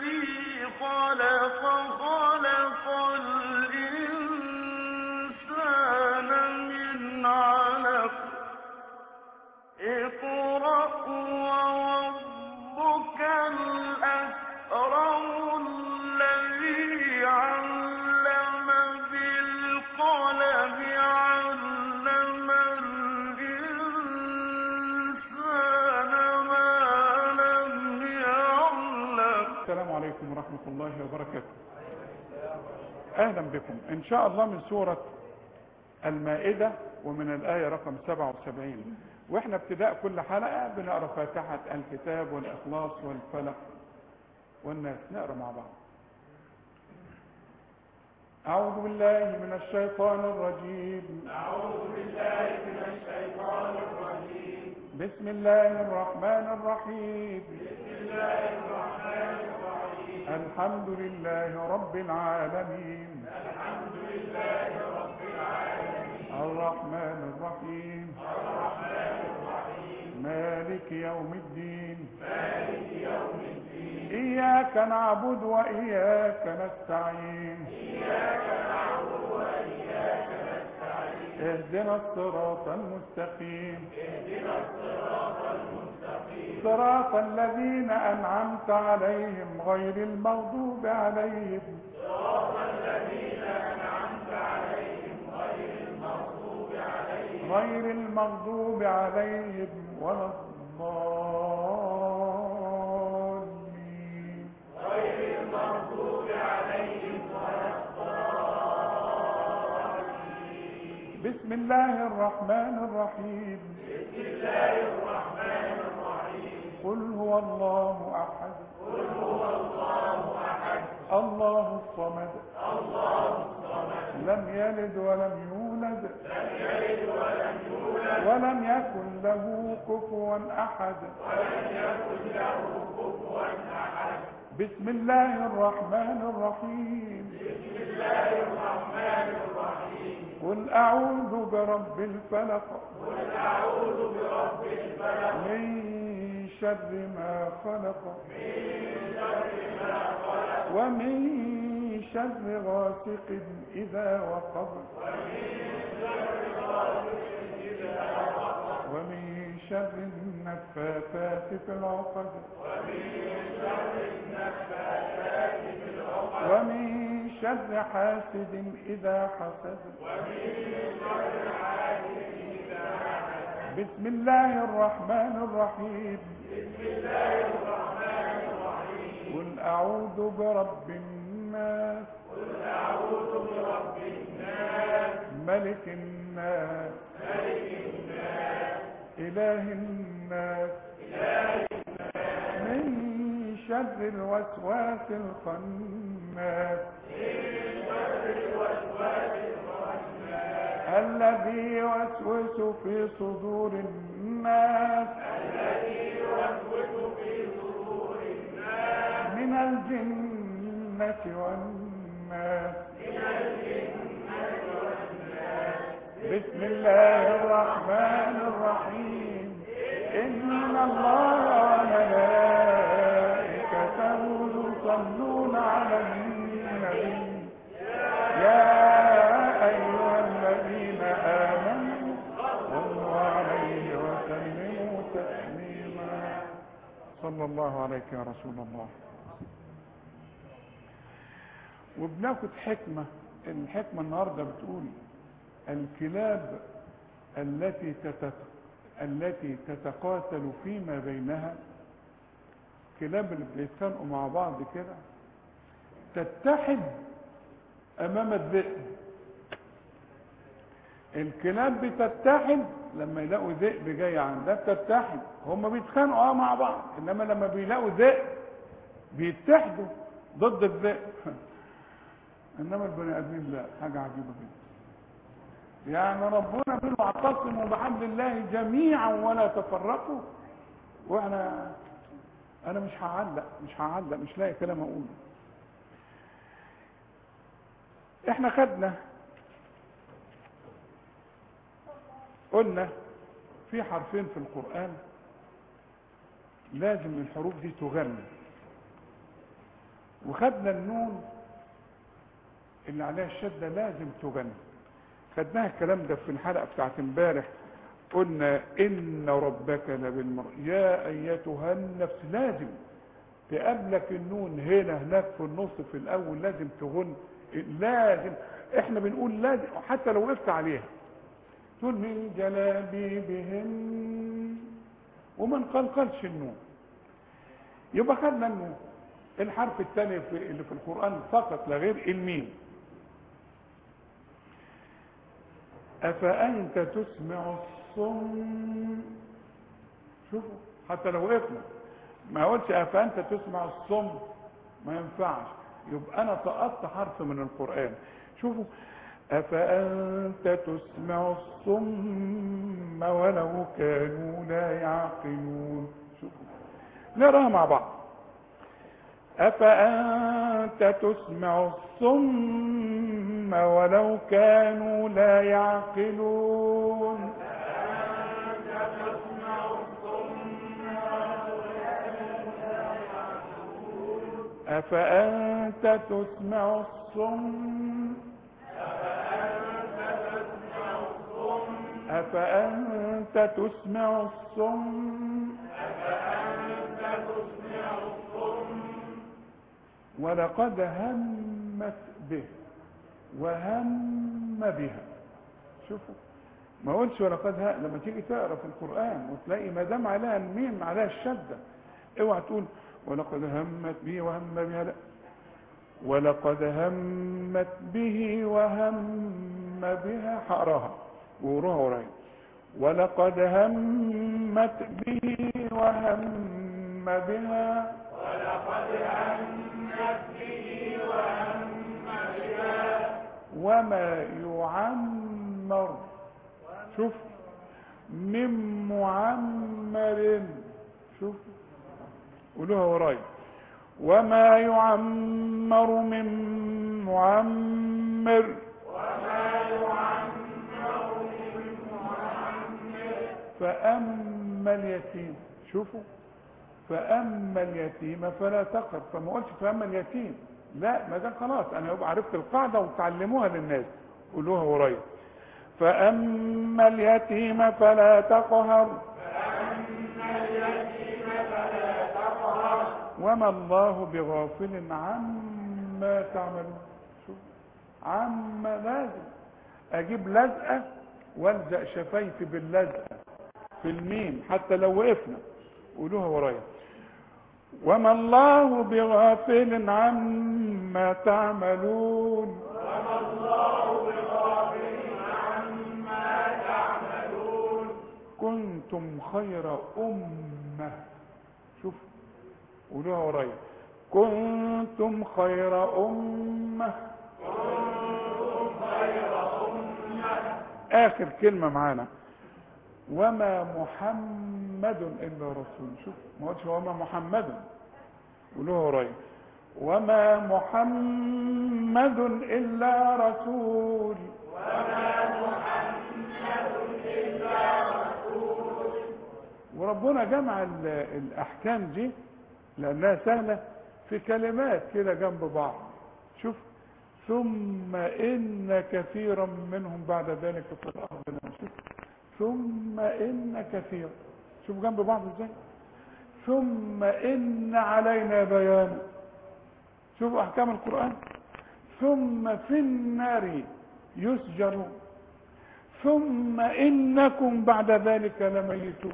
الذي خلق خلق الإنسان من علق اقرأ وربك الأكرم الذي علم بالقلم علم الإنسان ما لم يعلم السلام عليكم ورحمة الله وبركاته أهلا بكم إن شاء الله من سورة المائدة ومن الآية رقم 77 وإحنا ابتداء كل حلقة بنقرأ فاتحة الكتاب والإخلاص والفلق والناس نقرأ مع بعض أعوذ بالله من الشيطان الرجيم أعوذ بالله من الشيطان الرجيم بسم الله الرحمن الرحيم الحمد لله رب العالمين الحمد لله رب العالمين الرحمن الرحيم الرحمن الرحيم مالك يوم الدين مالك يوم الدين إياك نعبد وإياك نستعين إياك نعبد وإياك نستعين اهدنا الصراط المستقيم صراط الذين أنعمت عليهم غير المغضوب عليهم صراط الذين أنعمت عليهم غير المغضوب عليهم غير المغضوب عليهم ولا الضالين غير المغضوب عليهم ولا الضالين بسم الله الرحمن الرحيم قل هو الله احد قل هو الله احد الله الصمد الله الصمد لم يلد ولم يولد لم يلد ولم يولد ولم يكن له كفوا احد ولم يكن له كفوا احد بسم الله الرحمن الرحيم بسم الله الرحمن الرحيم قل اعوذ برب الفلق من شر ما خلق ومن شر غاسق إذا وقب ومن شر النفاثات في العقد ومن شر حاسد إذا حسد بسم الله الرحمن الرحيم بسم الله الرحمن الرحيم قل أعوذ برب الناس قل أعوذ برب الناس ملك الناس ملك الناس إله الناس إله الناس من شر الوسواس الخناس الذي يوسوس في صدور الناس من الجنة والناس بسم الله الرحمن الرحيم إن الله وملائكته يصلون على النبي يا أيها الذين آمنوا صلوا عليه وسلموا تسليما صلى الله عليك يا رسول الله وبناخد حكمة الحكمة النهاردة بتقول الكلاب التي تتت... التي تتقاتل فيما بينها كلاب اللي بيتخانقوا مع بعض كده تتحد امام الذئب الكلاب بتتحد لما يلاقوا ذئب جاي عندها بتتحد هم بيتخانقوا اه مع بعض انما لما بيلاقوا ذئب بيتحدوا ضد الذئب انما البني ادمين لا حاجه عجيبه جدا يعني ربنا بيقول واعتصموا بحبل الله جميعا ولا تفرقوا واحنا انا مش هعلق مش هعلق مش لاقي كلام اقوله احنا خدنا قلنا في حرفين في القرآن لازم الحروف دي تغنى وخدنا النون اللي عليها الشدة لازم تغني خدناها الكلام ده في الحلقة بتاعت امبارح قلنا إن ربك لبالمر يا أيتها النفس لازم تقابلك النون هنا هناك في النص في الأول لازم تغن لازم احنا بنقول لازم حتى لو وقفت عليها تقول من جلابيبهم وما نقلقلش النون يبقى خدنا النون الحرف الثاني في اللي في القرآن فقط لا غير الميم أفأنت تسمع الصم شوفوا حتى لو وقفنا ما قلتش أفأنت تسمع الصم ما ينفعش يبقى أنا سقطت حرف من القرآن شوفوا أفأنت تسمع الصم ولو كانوا لا يعقلون شوفوا نقراها مع بعض أفأنت تسمع الصم ولو كانوا لا يعقلون أفأنت تسمع الصم أفأنت تسمع الصم ولقد همت به وهم بها شوفوا ما قلتش ولقد ها لما تيجي تقرا في القران وتلاقي ما دام عليها الميم عليها الشده اوعى تقول ولقد همت به وهم بها لا ولقد همت به وهم بها حقراها وقروها ورايا ولقد همت به وهم بها وما يعمر شوف من معمر شوف قولوها ورايا وما يعمر من معمر فأما اليتيم شوفوا فأما اليتيم فلا تقر فما قلتش فأما اليتيم لا ما ده خلاص أنا يبقى عرفت القاعدة وتعلموها للناس قولوها ورايا فأما اليتيم فلا تقهر وما الله بغافل عما تعملون شوف عما لازم اجيب لزقه والزق شفايفي باللزقه في الميم حتى لو وقفنا قولوها ورايا وما الله بغافل عما تعملون كنتم خير أمة شوف قولوها ورايا كنتم خير أمة آخر كلمة معانا وما محمد إلا رسول شوف ما قلتش وما محمد قولوها ورايا وما محمد إلا رسول وربنا جمع ال- الأحكام دي لأنها سهلة في كلمات كده جنب بعض شوف ثم إن كثيرا منهم بعد ذلك في الأرض لا شوف ثم إن كثيرا شوف جنب بعض ازاي ثم إن علينا بيانا شوفوا أحكام القرآن ثم في النار يسجرون ثم إنكم بعد ذلك لميتون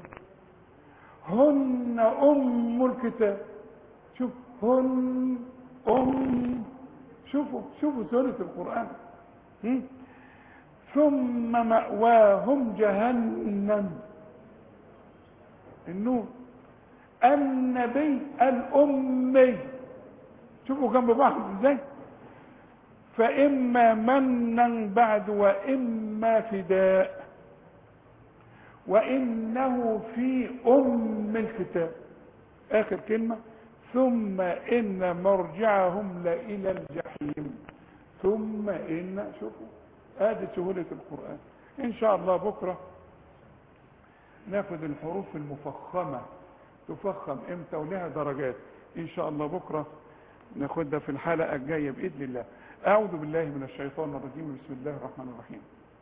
هن أم الكتاب شوف هن أم شوفوا شوفوا سورة القرآن هم؟ ثم مأواهم جهنم النور النبي الأمي شوفوا جنب بعض ازاي فإما منا بعد وإما فداء وإنه في أم الكتاب آخر كلمة ثم إن مرجعهم لإلى الجحيم ثم إن شوفوا هذه سهولة القرآن إن شاء الله بكرة ناخد الحروف المفخمة تفخم امتى ولها درجات إن شاء الله بكرة ناخدها في الحلقة الجاية بإذن الله أعوذ بالله من الشيطان الرجيم بسم الله الرحمن الرحيم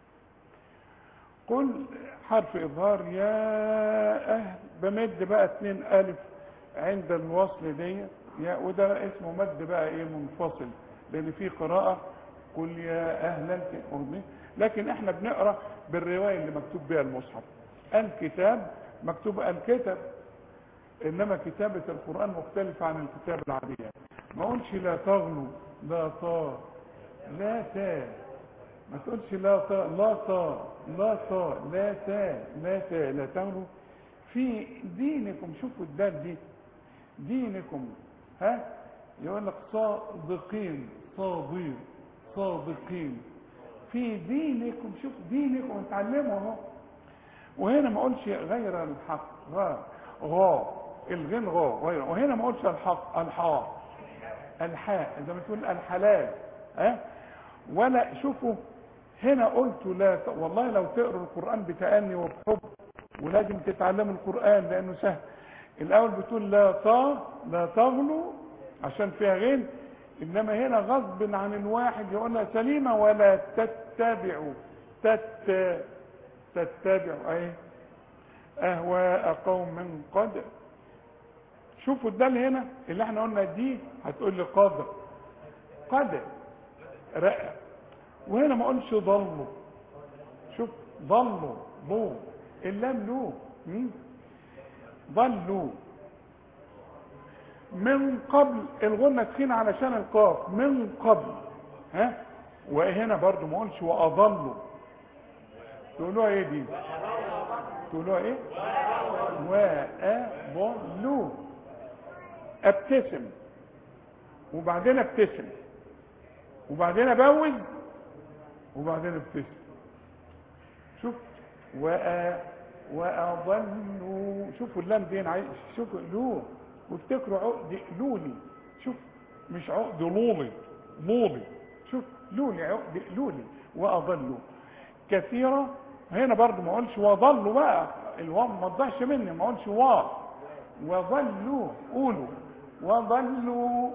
قل حرف إظهار يا أهل بمد بقى اتنين ألف عند الوصل دي يا وده اسمه مد بقى ايه منفصل لأن في قراءة قل يا أهل الكتاب لكن احنا بنقرأ بالرواية اللي مكتوب بها المصحف الكتاب مكتوب الكتاب انما كتابة القرآن مختلفة عن الكتابة العادية ما اقولش لا تغلو لا طا لا تا ما تقولش لا طا لا طا لا طا لا تا لا تا لا تغلو في دينكم شوفوا الدال دي دينكم ها يقول لك صادقين صادين صادقين في دينكم شوف دينكم اتعلموا اهو وهنا ما اقولش غير الحق غا غا الغين غا غير وهنا ما اقولش الحق الحاء الحاء زي ما تقول الحلال ها أه؟ ولا شوفوا هنا قلت لا ت... والله لو تقروا القران بتأني وبحب ولازم تتعلموا القران لانه سهل الاول بتقول لا طا لا تغلو عشان فيها غين انما هنا غصب عن الواحد يقولها سليمه ولا تتبعوا تت تتبعوا اي اهواء قوم قد شوفوا الدال هنا اللي احنا قلنا دي هتقول لي قدر قدر رأى وهنا ما اقولش ضلوا شوف ضلوا ضو اللام له ضلوا من قبل الغنة تخين علشان القاف من قبل ها وهنا برضو ما اقولش واضلوا تقولوها ايه دي تقولوها ايه واضلوا ابتسم وبعدين ابتسم وبعدين ابوز وبعدين ابتسم شوف وأ واضلوا شوفوا اللام دي عايز شوفوا لو وافتكروا عقد لولي شوف مش عقد لولي لولي شوف لولي عقد لولي واضلوا كثيرة هنا برضو ما اقولش وضلوا بقى الواو ما تضيعش مني ما اقولش وا وضلوا قولوا وضلوا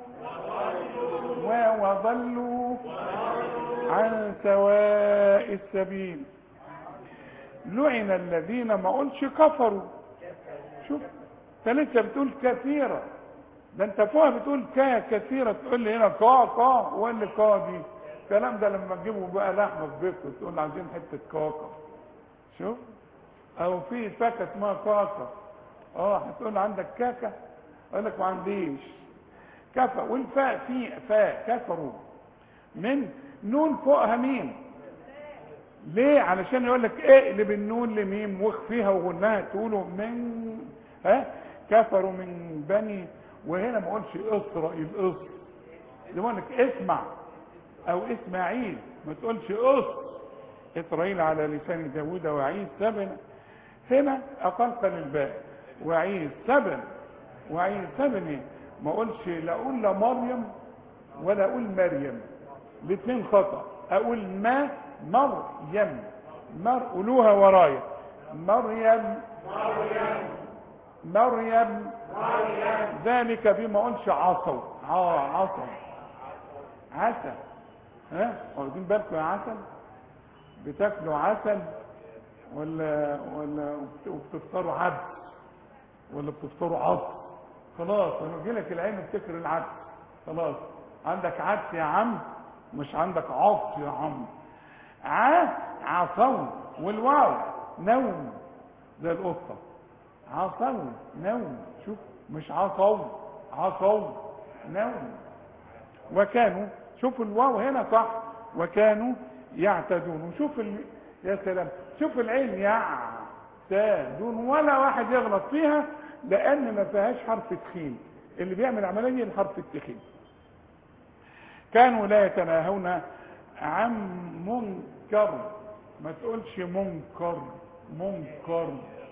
وضلوا عن سواء السبيل لعن الذين ما قلش كفروا شوف انت لسه بتقول كثيرة ده انت فوق بتقول كا كثيرة تقول لي هنا كا كا ولا كا دي الكلام ده لما تجيبوا بقى لحمة في بيتكم تقول عايزين حتة كاكا شوف او في فاكهة اسمها كاكا اه هتقول عندك كاكا اقول لك ما عنديش كفى والفاء في فاء كفروا من نون فوقها ميم ليه علشان يقول لك اقلب النون لميم واخفيها وغناها تقولوا من ها كفروا من بني وهنا ما اقولش اسرائيل اصر يقول لك اسمع او اسماعيل ما تقولش اصر اسرائيل على لسان داوود وعيسى سبن هنا اقلقل الباء وعيسى سبن وعيسى سبن ما اقولش لا اقول لا مريم ولا اقول مريم الاثنين خطا اقول ما مريم مر قولوها ورايا مريم مريم ذلك بما قلش عصوا اه عصوا عسل ها واخدين بالكم يا عسل بتاكلوا عسل ولا ولا وبتفطروا عدس ولا بتفطروا عدس خلاص انا اجي لك العين افتكر العدس خلاص عندك عدس يا عم مش عندك عطس يا عم ع عصوا والواو نوم زي القطه عصوا نوم شوف مش عصوا عصوا نوم وكانوا شوف الواو هنا صح وكانوا يعتدون وشوف ال... يا سلام شوف العين يعتدون ولا واحد يغلط فيها لان ما فيهاش حرف تخين اللي بيعمل عمليه الحرف التخين كانوا لا يتناهون عن منكر ما تقولش منكر منكر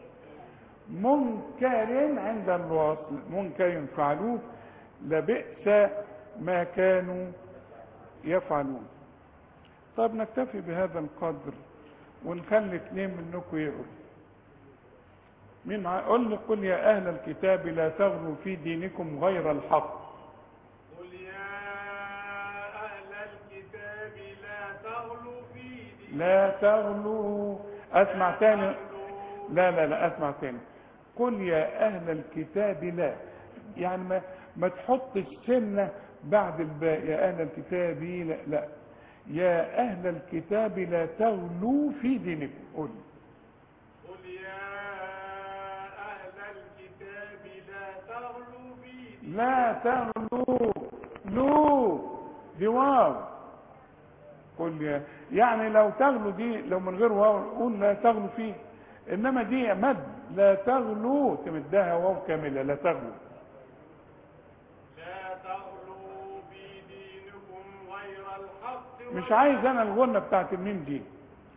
منكر عند الوصل منكر فعلوه لبئس ما كانوا يفعلون طب نكتفي بهذا القدر ونخلي اثنين منكم يقروا مين معاه قل قل يا اهل الكتاب لا تغلوا في دينكم غير الحق قل يا لا تغلوا اسمع تاني لا لا لا اسمع تاني قل يا اهل الكتاب لا يعني ما ما تحطش سنه بعد الباء يا اهل الكتاب لا لا يا اهل الكتاب لا تغلوا في دينكم قل قل يا أهل الكتاب لا تغلوا في دينكم لا تغلوا لو دي واو قل يا يعني لو تغلو دي لو من غير واو قول لا تغلو فيه انما دي مد لا تغلو تمدها واو كامله لا تغلو لا تغلوا في دينكم غير الحق مش عايز انا الغنه بتاعت الميم دي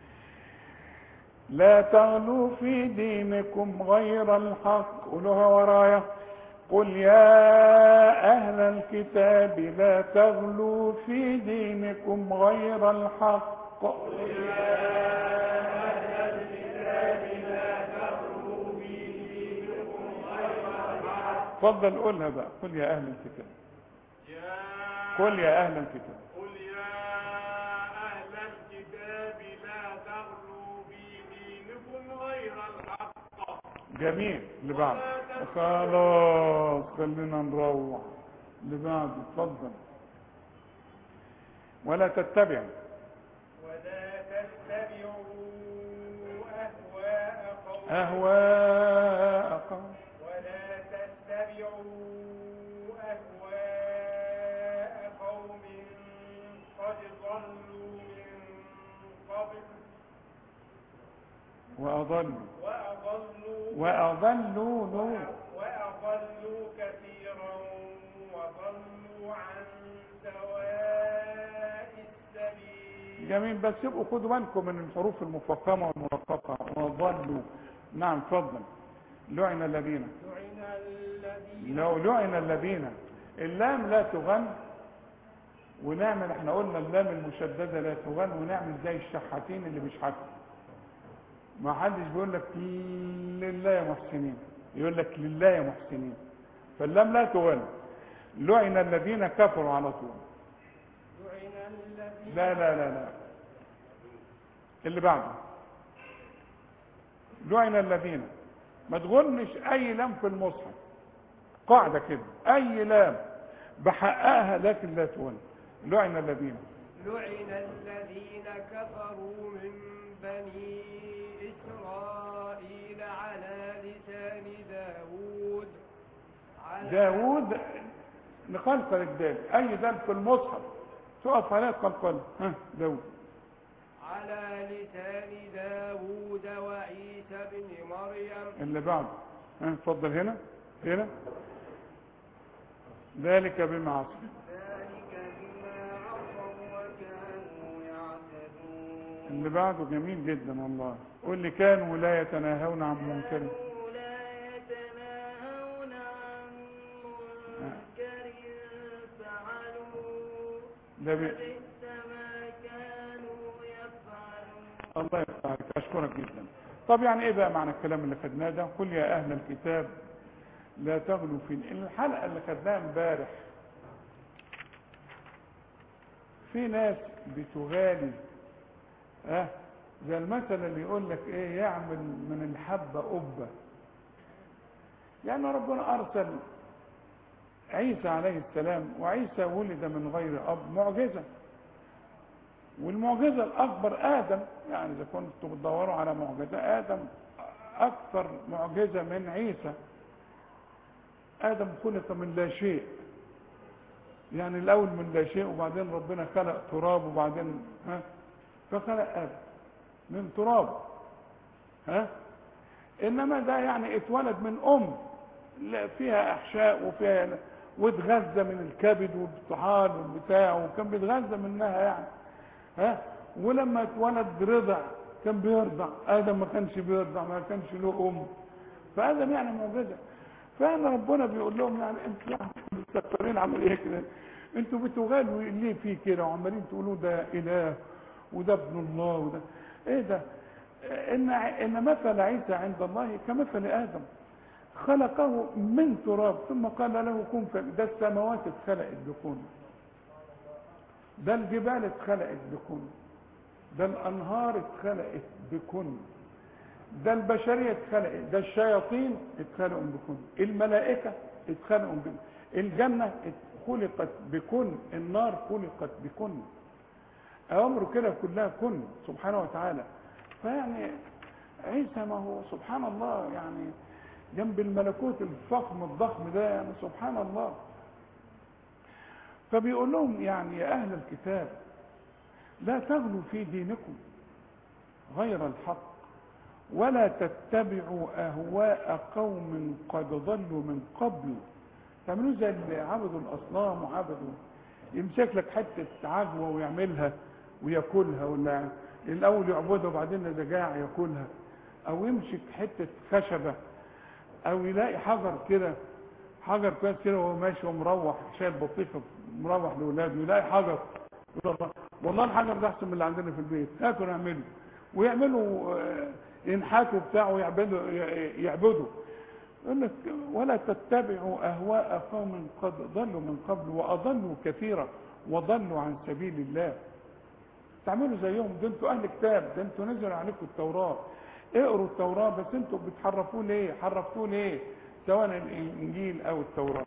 لا تغلوا في دينكم غير الحق قولوها ورايا قل يا اهل الكتاب لا تغلوا في دينكم غير الحق اتفضل قولها بقى قل يا اهل الكتاب يا قل يا اهل الكتاب قل يا أهل الكتاب لا تغلوا في دينكم غير الحق جميل اللي بعده خلاص خلينا نروح اللي بعده اتفضل ولا تتبع ولا تتبعوا أهواء قوم اهواء قوم ولا تتبعوا أهواء قوم قد ضلوا من قبل واضلوا وأضلوا واضلوا نور وأضلوا كثيرا وضلوا عن سواء السبيل جميل بس يبقوا خدوا بالكم من الحروف المفخمه والمرققه وضلوا نعم اتفضل لعن الذين لعن الذين لو لعن الذين اللام لا تغن ونعمل احنا قلنا اللام المشدده لا تغن ونعمل زي الشحاتين اللي بيشحتوا ما حدش بيقول لك لله يا محسنين يقول لك لله يا محسنين فاللام لا تغن لعن الذين كفروا على طول لعن الذين لا لا لا لا اللي بعده لعن الذين ما تغنش اي لام في المصحف قاعده كده اي لام بحققها لكن لا تغن لعن الذين لعن الذين كفروا من بني إسرائيل على لسان داود على داوود نقلقل الدال اي دال في المصحف تقف عليها قلقل ها داوود على لسان داود وعيسى بن مريم اللي بعده ها اتفضل هنا هنا ذلك بما عصوا ذلك بما عصوا وكانوا يعتدون اللي بعده جميل جدا والله قول لي كانوا لا يتناهون عن منكر كانوا لا يتناهون عن منكر فعلوا ده بي... لبئس ما كانوا يفعلون الله يفتحك اشكرك جدا طب يعني ايه بقى معنى الكلام اللي خدناه ده قل يا اهل الكتاب لا تغلوا في الحلقه اللي خدناها امبارح في ناس بتغالي ها زي المثل اللي يقول لك ايه يعمل من الحبه قبه يعني ربنا ارسل عيسى عليه السلام وعيسى ولد من غير اب معجزه والمعجزة الأكبر آدم يعني إذا كنتوا بتدوروا على معجزة آدم أكثر معجزة من عيسى آدم خلق من لا شيء يعني الأول من لا شيء وبعدين ربنا خلق تراب وبعدين ها فخلق آدم من تراب ها إنما ده يعني اتولد من أم لا فيها أحشاء وفيها واتغذى من الكبد والطحال والبتاع وكان بيتغذى منها يعني ها ولما اتولد رضع كان بيرضع ادم ما كانش بيرضع ما كانش له ام فادم يعني معجزه فانا ربنا بيقول لهم يعني انتوا يعني مستكبرين عمل ايه كده انتوا بتغالوا ليه فيه كده وعمالين تقولوا ده اله وده ابن الله وده ايه ده ان ان مثل عيسى عند الله كمثل ادم خلقه من تراب ثم قال له كن فيكون ده السماوات اتخلقت بكون ده الجبال اتخلقت بكون ده الانهار اتخلقت بكن ده البشريه اتخلقت ده الشياطين اتخلقوا بكن الملائكه اتخلقوا بكن الجنه ات- خلقت بكن النار خلقت بكن اوامره كده كلها كن سبحانه وتعالى فيعني عيسى ما هو سبحان الله يعني جنب الملكوت الفخم الضخم ده يعني سبحان الله فبيقول لهم يعني يا اهل الكتاب لا تغلوا في دينكم غير الحق ولا تتبعوا اهواء قوم قد ضلوا من قبل تعملوا زي اللي عبدوا الاصنام وعبدوا يمسك لك حته عجوه ويعملها وياكلها ولا الاول يعبدها وبعدين اذا جاع ياكلها او يمسك حته خشبه او يلاقي حجر كده حجر كويس كده وهو ماشي ومروح شايل بطيخه مروح لاولاده يلاقي حجر يقول الله والله الحجر ده احسن من اللي عندنا في البيت هاتوا نعمله ويعملوا آه، ينحتوا بتاعه ويعبدوا ي- يعبدوا يقول لك ولا تتبعوا اهواء قوم قد ضلوا من قبل واضلوا كثيرا وضلوا عن سبيل الله تعملوا زيهم ده انتوا اهل كتاب ده انتوا نزل عليكم التوراه اقروا التوراه بس انتوا بتحرفوه ليه حرفتوه ليه سواء الانجيل او التوراه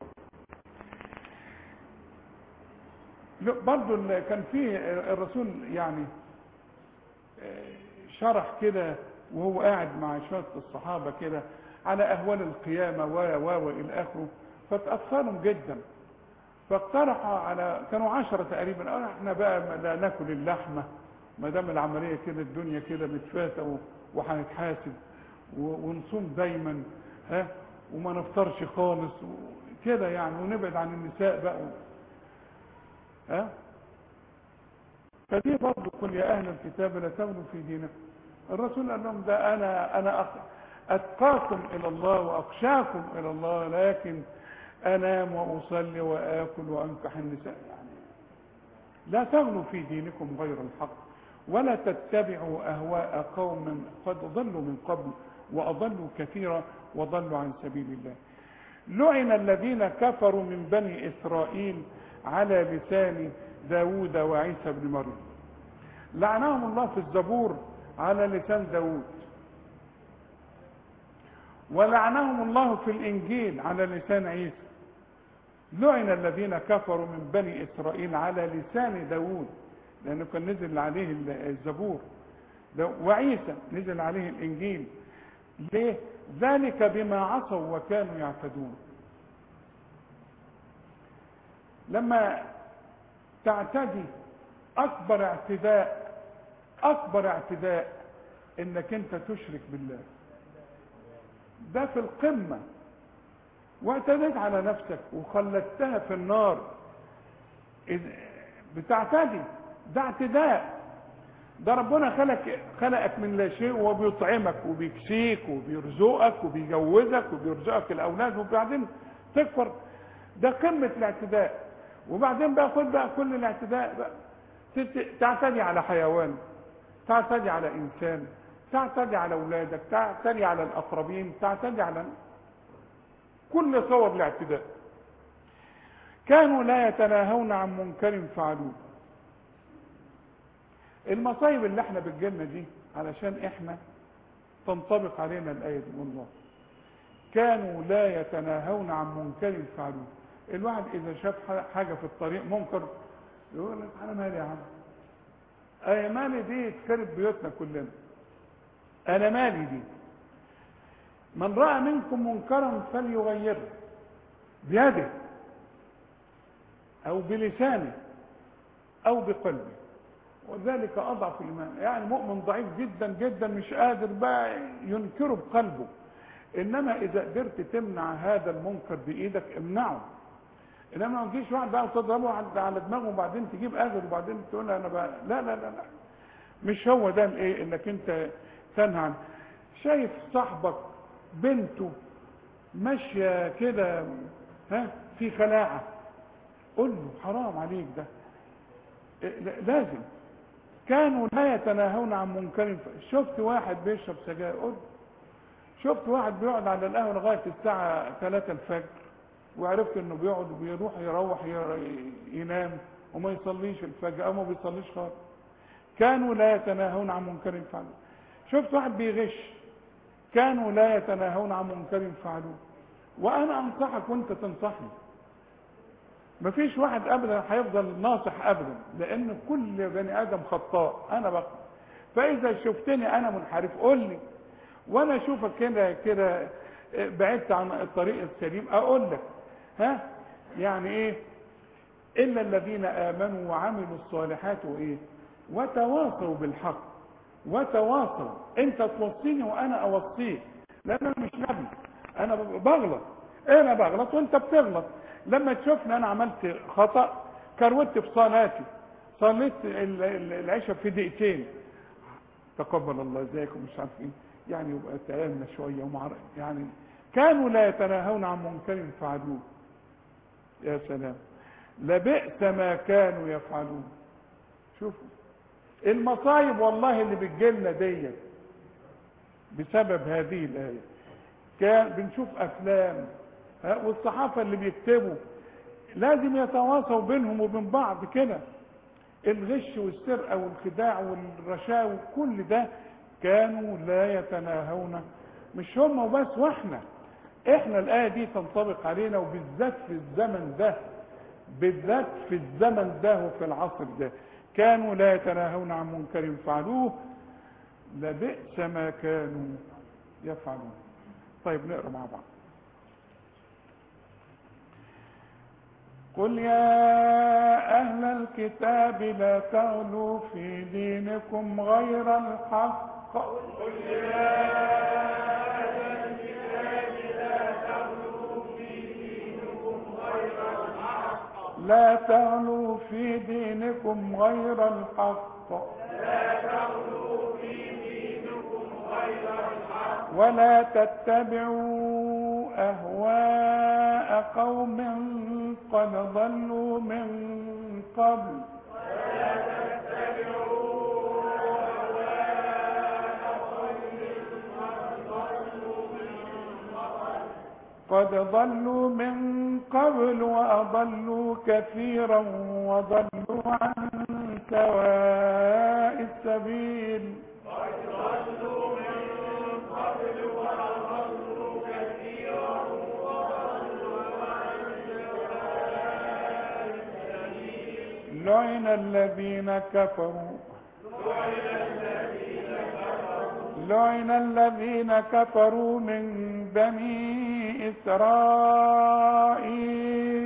برضه ال- كان فيه الرسول يعني آه، شرح كده وهو قاعد مع شويه الصحابه كده على اهوال القيامه و و والى اخره فتاثرهم جدا فاقترحوا على كانوا عشرة تقريبا قالوا احنا بقى لا ناكل اللحمه ما دام العمليه كده الدنيا كده متفاته و- وهنتحاسب و- ونصوم دايما ها وما نفطرش خالص كده يعني ونبعد عن النساء بقى ها فدي برضه قل يا اهل الكتاب لا تغلوا في دينكم الرسول قال لهم ده انا انا أخ- اتقاكم الى الله واخشاكم الى الله لكن انام واصلي واكل وانكح النساء يعني لا تغلوا في دينكم غير الحق ولا تتبعوا اهواء قوم قد ضلوا من قبل واضلوا كثيرا وضلوا عن سبيل الله لعن الذين كفروا من بني اسرائيل على لسان داود وعيسى بن مريم لعنهم الله في الزبور على لسان داود ولعنهم الله في الانجيل على لسان عيسى لعن الذين كفروا من بني اسرائيل على لسان داود لانه كان نزل عليه الزبور ده- وعيسى نزل عليه الانجيل ليه ذلك بما عصوا وكانوا يعتدون لما تعتدي اكبر اعتداء اكبر اعتداء انك انت تشرك بالله ده في القمه واعتديت على نفسك وخلدتها في النار إذ- بتعتدي ده اعتداء ده ربنا خلق خلقك من لا شيء وبيطعمك وبيكسيك وبيرزقك وبيجوزك وبيرزقك الاولاد وبعدين تكفر ده قمه الاعتداء وبعدين بقى خد بقى كل الاعتداء بقى تت- تعتدي على حيوان تعتدي على انسان تعتدي على اولادك تعتدي على الاقربين تعتدي على كل صور الاعتداء كانوا لا يتناهون عن منكر فعلوه المصايب اللي احنا بتجيلنا دي علشان احنا تنطبق علينا الايه دي والله كانوا لا يتناهون عن منكر فعلوه الواحد اذا شاف ح- حاجه في الطريق منكر يقول لك انا مالي يا عم انا مالي دي تخرب بيوتنا كلنا انا مالي دي من راى منكم منكرا فليغيره بيده او بلسانه او بقلبه وذلك اضعف الايمان يعني مؤمن ضعيف جدا جدا مش قادر بقى ينكره بقلبه انما اذا قدرت تمنع هذا المنكر بايدك امنعه انما ما تجيش واحد بقى وتضربه على- على دماغه وبعدين تجيب اجر وبعدين تقول انا بقى لا لا لا لا مش هو ده الايه انك انت تنهى عنه شايف صاحبك بنته ماشيه كده ها في خلاعه قول له حرام عليك ده إيه، لا- لازم كانوا لا يتناهون عن منكر ف- شفت واحد بيشرب سجاير قول له. شفت واحد بيقعد على القهوه لغايه الساعه 3 الفجر وعرفت انه بيقعد وبيروح يروح ي- ينام وما يصليش الفجر او ما بيصليش خالص كانوا لا يتناهون عن منكر فعلوه شفت واحد بيغش كانوا لا يتناهون عن منكر فعلوه وانا انصحك وانت تنصحني مفيش واحد ابدا هيفضل ناصح ابدا لان كل بني ادم خطاء انا بقى فاذا شفتني انا منحرف قول لي وانا اشوفك كده كده بعدت عن الطريق السليم اقول لك ها يعني ايه الا الذين امنوا وعملوا الصالحات وايه وتواصوا بالحق وتواصوا انت توصيني وانا اوصيك لان انا مش نبي انا بغلط انا بغلط وانت بتغلط لما تشوفني انا عملت خطا كروت في صلاتي صليت ال- ال- العشاء في دقيقتين تقبل الله ازيكم مش عارف ايه يعني يبقى تأمنا شويه ومعر... يعني كانوا لا يتناهون عن منكر فعلوه يا سلام لبئس ما كانوا يفعلون شوفوا المصايب والله اللي بتجيلنا ديت بسبب هذه الآية كان بنشوف أفلام ها، والصحافة اللي بيكتبوا لازم يتواصوا بينهم وبين بعض كده الغش والسرقة والخداع والرشاوى كل ده كانوا لا يتناهون مش هم وبس واحنا احنا الآية دي تنطبق علينا وبالذات في الزمن ده بالذات في الزمن ده وفي العصر ده كانوا لا يتناهون عن منكر فعلوه لبئس ما كانوا يفعلون طيب نقرا مع بعض قل يا أهل الكتاب لا تغلوا في دينكم غير الحق قل لا تغلوا في دينكم غير الحق ولا تتبعوا أهواء قوم قد ضلوا من قبل قد ضلوا من قبل وأضلوا كثيرا وضلوا عن سواء السبيل لعن الذين كفروا لعن الذين كفروا من بني إسرائيل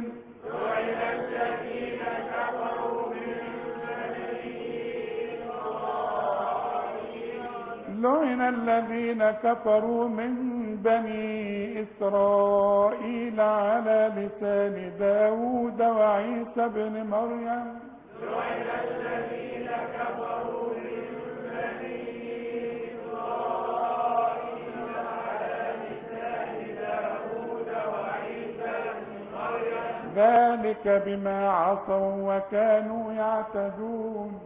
لعن الذين كفروا من بني إسرائيل على لسان داود وعيسى بن مريم ذلك بما عصوا وكانوا يعتدون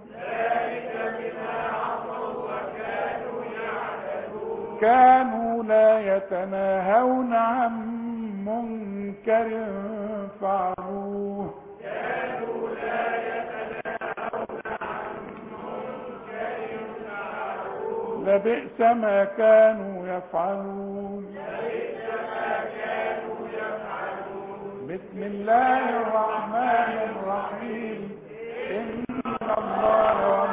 كانوا لا يتناهون عن منكر فعلوه لبئس ما كانوا يفعلون بسم الله الرحمن الرحيم إن الله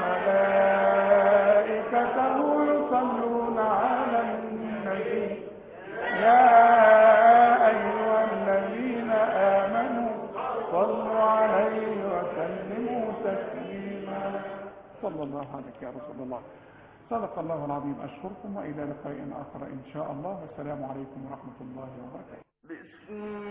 وملائكته يصلون على النبي يا أيها الذين آمنوا صلوا عليه وسلموا تسليما صلى الله عليك يا رسول الله صدق الله العظيم أشكركم وإلى لقاء آخر إن شاء الله والسلام عليكم ورحمة الله وبركاته بسم